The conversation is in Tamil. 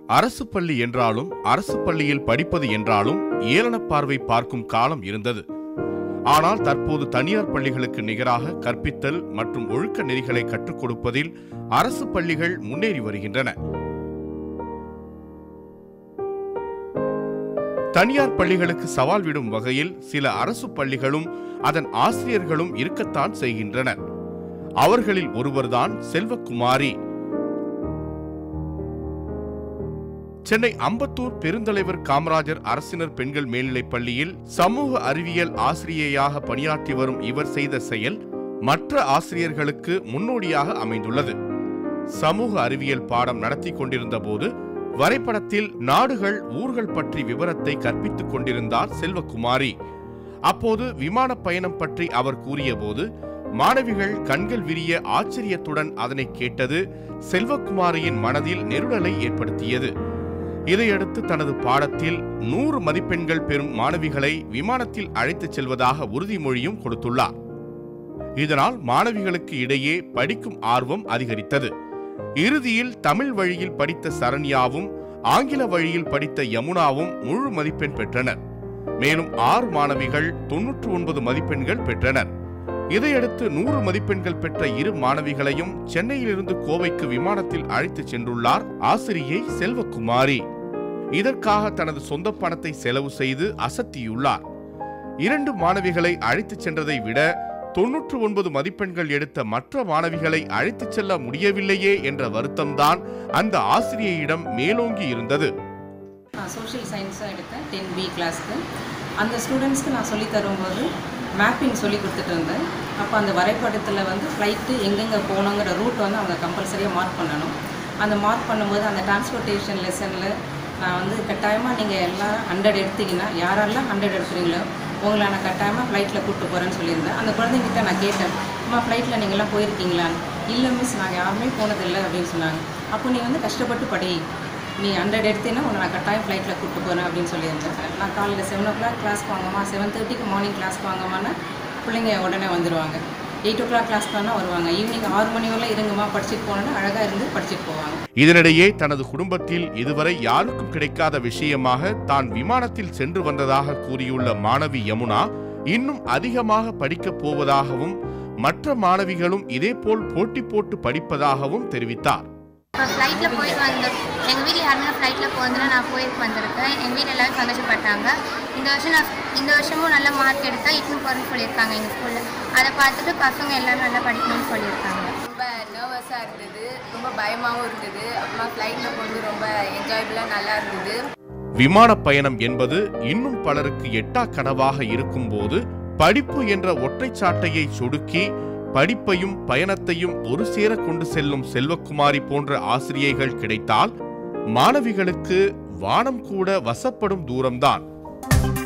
அரசு பள்ளி என்றாலும் அரசு பள்ளியில் படிப்பது என்றாலும் ஏளனப் பார்வை பார்க்கும் காலம் இருந்தது ஆனால் தற்போது தனியார் பள்ளிகளுக்கு நிகராக கற்பித்தல் மற்றும் ஒழுக்க நெறிகளை கற்றுக் கொடுப்பதில் அரசு பள்ளிகள் முன்னேறி வருகின்றன தனியார் பள்ளிகளுக்கு சவால் விடும் வகையில் சில அரசு பள்ளிகளும் அதன் ஆசிரியர்களும் இருக்கத்தான் செய்கின்றனர் அவர்களில் ஒருவர்தான் செல்வகுமாரி சென்னை அம்பத்தூர் பெருந்தலைவர் காமராஜர் அரசினர் பெண்கள் மேல்நிலைப் பள்ளியில் சமூக அறிவியல் ஆசிரியையாக பணியாற்றி வரும் இவர் செய்த செயல் மற்ற ஆசிரியர்களுக்கு முன்னோடியாக அமைந்துள்ளது சமூக அறிவியல் பாடம் நடத்தி கொண்டிருந்த போது வரைபடத்தில் நாடுகள் ஊர்கள் பற்றி விவரத்தை கற்பித்துக் கொண்டிருந்தார் செல்வகுமாரி அப்போது விமான பயணம் பற்றி அவர் கூறியபோது மாணவிகள் கண்கள் விரிய ஆச்சரியத்துடன் அதனை கேட்டது செல்வகுமாரியின் மனதில் நெருடலை ஏற்படுத்தியது இதையடுத்து தனது பாடத்தில் நூறு மதிப்பெண்கள் பெறும் மாணவிகளை விமானத்தில் அழைத்துச் செல்வதாக உறுதிமொழியும் கொடுத்துள்ளார் இதனால் மாணவிகளுக்கு இடையே படிக்கும் ஆர்வம் அதிகரித்தது இறுதியில் தமிழ் வழியில் படித்த சரண்யாவும் ஆங்கில வழியில் படித்த யமுனாவும் முழு மதிப்பெண் பெற்றனர் மேலும் ஆறு மாணவிகள் தொன்னூற்று ஒன்பது மதிப்பெண்கள் பெற்றனர் இதையடுத்து நூறு மதிப்பெண்கள் பெற்ற இரு மாணவிகளையும் சென்னையிலிருந்து கோவைக்கு விமானத்தில் அழைத்துச் சென்றுள்ளார் ஆசிரியை செல்வகுமாரி இதற்காக தனது சொந்த பணத்தை செலவு செய்து அசத்தியுள்ளார் இரண்டு மாணவிகளை அழைத்துச் சென்றதை விட தொன்னூற்று ஒன்பது மதிப்பெண்கள் எடுத்த மற்ற மாணவிகளை அழைத்துச் செல்ல முடியவில்லையே என்ற வருத்தம்தான் அந்த ஆசிரியையிடம் மேலோங்கி இருந்தது நான் சோஷியல் சயின்ஸும் எடுத்தேன் டென் பி கிளாஸ்க்கு அந்த ஸ்டூடெண்ட்ஸ்க்கு நான் சொல்லி தரும்போது மேப்பிங் சொல்லி கொடுத்துட்டு இருந்தேன் அப்போ அந்த வரைபடத்தில் வந்து ஃப்ளைட்டு எங்கெங்கே போகணுங்கிற ரூட் வந்து அவங்க கம்பல்சரியாக மார்க் பண்ணணும் அந்த மார்க் பண்ணும்போது அந்த டிரான்ஸ்போர்ட்டேஷன் லெசனில் நான் வந்து கட்டாயமாக நீங்கள் எல்லாம் ஹண்ட்ரட் எடுத்தீங்கன்னா யாரெல்லாம் ஹண்ட்ரட் எடுக்கிறீங்களோ உங்களை நான் கட்டாயமாக ஃப்ளைட்டில் கூப்பிட்டு போகிறேன்னு சொல்லியிருந்தேன் அந்த குழந்தைங்கிட்ட நான் கேட்டேன் அம்மா ஃப்ளைட்டில் நீங்கள்லாம் போயிருக்கீங்களான்னு இல்லை மிஸ் நாங்கள் யாருமே போனதில்லை அப்படின்னு சொன்னாங்க அப்போ நீ வந்து கஷ்டப்பட்டு படி நீ ஹண்ட்ரட் எடுத்தீங்கன்னா உன்னை நான் கட்டாயம் ஃப்ளைட்டில் கூப்பிட்டு போகிறேன் அப்படின்னு சொல்லியிருந்தேன் நான் காலையில் செவன் ஓ கிளாக் கிளாஸ்க்கு வாங்கம்மா செவன் தேர்ட்டிக்கு மார்னிங் கிளாஸ்க்கு வாங்கம்மான்னா பிள்ளைங்க உடனே வந்துடுவாங்க எயிட் ஓ கிளாக் கிளாஸ் பண்ணால் வருவாங்க ஈவினிங் ஆறு மணி வரலாம் இருங்கம்மா படிச்சுட்டு போனோன்னா அழகாக இருந்து படிச்சுட்டு போவாங்க இதனிடையே தனது குடும்பத்தில் இதுவரை யாருக்கும் கிடைக்காத விஷயமாக தான் விமானத்தில் சென்று வந்ததாக கூறியுள்ள மாணவி யமுனா இன்னும் அதிகமாக படிக்கப் போவதாகவும் மற்ற மாணவிகளும் இதேபோல் போட்டி போட்டு படிப்பதாகவும் தெரிவித்தார் இப்போ ஃப்ளைட்டில் போயிட்டு வந்து எங்கள் வீட்டில் யாருமே ஃப்ளைட்டில் போகிறதுல நான் போயிட்டு வந்திருக்கேன் எங்கள் வீட்டில் எல்லாரும் சந்தோஷப்பட்டாங்க இந்த வருஷம் நான் இந்த வருஷமும் நல்ல மார்க் எடுத்தால் இட்னு போகிறேன்னு சொல்லியிருக்காங்க எங்கள் ஸ்கூலில் அதை பார்த்துட்டு பசங்க எல்லாரும் நல்லா படிக்கணும்னு சொல்லியிருக்காங்க ரொம்ப நர்வஸாக இருந்தது ரொம்ப பயமாகவும் இருந்தது அப்புறமா ஃப்ளைட்டில் போகிறது ரொம்ப என்ஜாயபுளாக நல்லா இருந்தது விமான பயணம் என்பது இன்னும் பலருக்கு எட்டா கனவாக இருக்கும்போது படிப்பு என்ற ஒற்றைச் சாட்டையை சொடுக்கி படிப்பையும் பயணத்தையும் ஒரு சேர கொண்டு செல்லும் செல்வக்குமாரி போன்ற ஆசிரியைகள் கிடைத்தால் மாணவிகளுக்கு வானம் கூட வசப்படும் தூரம்தான்